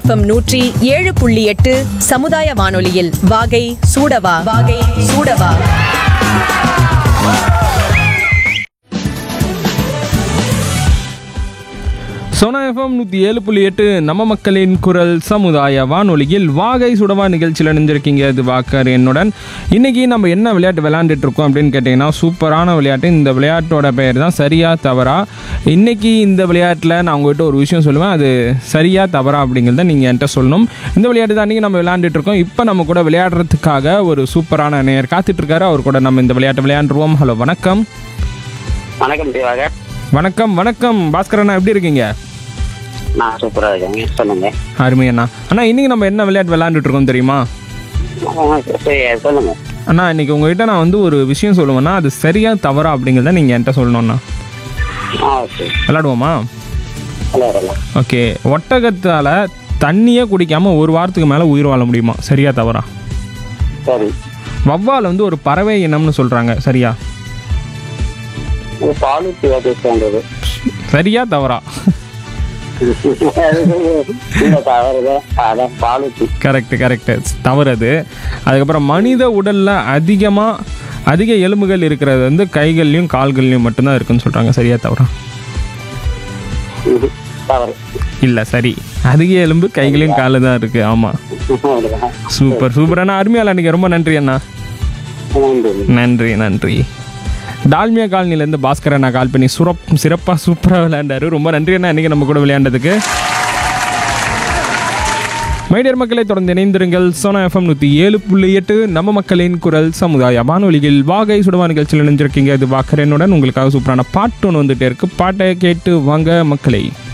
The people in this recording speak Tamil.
எஃப்எம் நூற்றி ஏழு புள்ளி எட்டு சமுதாய வானொலியில் வாகை சூடவா வாகை சூடவா சோனா எஃப்எம் நூற்றி ஏழு புள்ளி எட்டு நம்ம மக்களின் குரல் சமுதாய வானொலியில் வாகை சுடவா நிகழ்ச்சியில் இணைஞ்சிருக்கீங்க இது வாக்கர் என்னுடன் இன்னைக்கு நம்ம என்ன விளையாட்டு விளையாண்டுட்டு இருக்கோம் அப்படின்னு கேட்டிங்கன்னா சூப்பரான விளையாட்டு இந்த விளையாட்டோட பெயர் தான் சரியா தவறா இன்னைக்கு இந்த விளையாட்டில் நான் உங்ககிட்ட ஒரு விஷயம் சொல்லுவேன் அது சரியா தவறா அப்படிங்கிறத நீங்கள் என்கிட்ட சொல்லணும் இந்த விளையாட்டு தான் அன்றைக்கி நம்ம விளையாண்டுட்டு இருக்கோம் இப்போ நம்ம கூட விளையாடுறதுக்காக ஒரு சூப்பரான நேயர் காத்துட்டு இருக்காரு அவர் கூட நம்ம இந்த விளையாட்டை விளையாண்டுருவோம் ஹலோ வணக்கம் வணக்கம் திவாகர் வணக்கம் வணக்கம் பாஸ்கரண்ணா எப்படி இருக்கீங்க நான் சூப்பரா இருக்கேங்க சொல்லுங்க அருமை அண்ணா அண்ணா இன்னைக்கு நம்ம என்ன விளையாட்டு விளையாண்டுட்டு இருக்கோம் தெரியுமா ஆ, சரி சொல்லுங்க அண்ணா இன்னைக்கு உங்ககிட்ட நான் வந்து ஒரு விஷயம் சொல்லுவேன்னா அது சரியா தவறா அப்படிங்கிறத நீங்கள் என்கிட்ட சொல்லணும்ண்ணா ஆ ஓகே விளையாடுவோமா விளையாடலாம் ஓகே ஒட்டகத்தால் தண்ணியே குடிக்காமல் ஒரு வாரத்துக்கு மேலே உயிர் வாழ முடியுமா சரியா தவறா சரி வவ்வால் வந்து ஒரு பறவை இனம்னு சொல்கிறாங்க சரியா இது பாலூட்டி வகை சேர்ந்தது சரியா தவறா இந்த தவறுது அதான் பாலூட்டி கரெக்ட் கரெக்டு தவறு அது அதுக்கப்புறம் மனித உடலில் அதிகமாக அதிக எலும்புகள் இருக்கிறது வந்து கைகள்லையும் கால்கள்லையும் மட்டும்தான் இருக்குன்னு சொல்கிறாங்க சரியா தவறா இது தவறு இல்லை சரி அதிக எலும்பு கைகளையும் காலு தான் இருக்குது ஆமாம் அவ்வளவுதான். சூப்பர் சூப்பர் அண்ணா அருமையால் அன்றைக்கி ரொம்ப நன்றி அண்ணா நன்றி. நன்றி நன்றி டால்மியா காலனிலேருந்து பாஸ்கர் அண்ணா கால் பண்ணி சுரப் சிறப்பாக சூப்பராக விளையாண்டாரு ரொம்ப நன்றி அண்ணா இன்றைக்கி நம்ம கூட விளையாண்டதுக்கு மைடியர் மக்களை தொடர்ந்து இணைந்திருங்கள் சோனா எஃப்எம் நூற்றி ஏழு புள்ளி எட்டு நம்ம மக்களின் குரல் சமுதாய வானொலியில் வாகை சுடுவா நிகழ்ச்சியில் இணைஞ்சிருக்கீங்க இது வாக்கரனுடன் உங்களுக்காக சூப்பரான பாட்டு ஒன்று வந்துட்டே இருக்கு பாட்டை கேட்டு வாங்க மக்களை